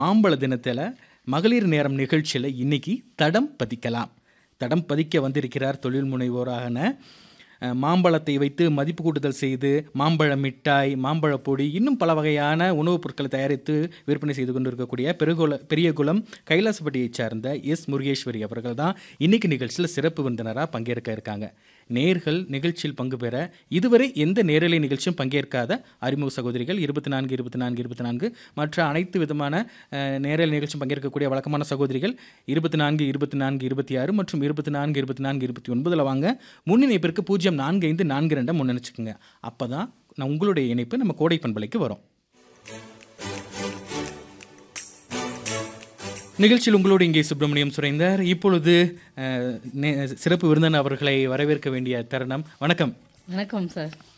மாம்பழ தினத்தில் மகளிர் நேரம் நிகழ்ச்சியில் இன்னைக்கு தடம் பதிக்கலாம் தடம் பதிக்க வந்திருக்கிறார் தொழில் முனைவோரான அஹ், மாம்பழத்தை வைத்து மதிப்பு கூட்டுதல் செய்து மாம்பழ மிட்டாய் மாம்பழ பொடி இன்னும் பல வகையான உணவுப் பொருட்களை தயாரித்து விற்பனை செய்து கொண்டிருக்கக்கூடிய பெருகுல பெரியகுளம் கைலாசப்பட்டியைச் சார்ந்த எஸ் முருகேஸ்வரி அவர்கள் தான் இன்னைக்கு நிகழ்ச்சியில் சிறப்பு விருந்தினராக பங்கேற்க இருக்காங்க நேர்கள் நிகழ்ச்சியில் பங்கு பெற இதுவரை எந்த நேரலை நிகழ்ச்சியும் பங்கேற்காத அறிமுக சகோதரிகள் இருபத்தி நான்கு இருபத்தி நான்கு இருபத்தி நான்கு மற்ற அனைத்து விதமான அஹ், நேரலை நிகழ்ச்சியும் பங்கேற்கக்கூடிய வழக்கமான சகோதரிகள் இருபத்தி நான்கு இருபத்தி நான்கு இருபத்தி ஆறு மற்றும் இருபத்தி நான்கு இருபத்தி நான்கு இருபத்தி ஒன்பதில் வாங்க முன் இணைப்பிற்கு பூஜ்ஜியம் நான்கு ஐந்து நான்கு ரெண்டை முன்னணிச்சுக்குங்க அப்போ தான் நான் உங்களுடைய இணைப்பு நம்ம கோடை பண்பலைக்கு வரும் நிகழ்ச்சியில் உங்களோடு இங்கே சுப்பிரமணியம் சுரைந்தார் இப்பொழுது அஹ், நே- சிறப்பு விருந்தினர் அவர்களை வரவேற்க வேண்டிய தருணம் வணக்கம் வணக்கம் சார்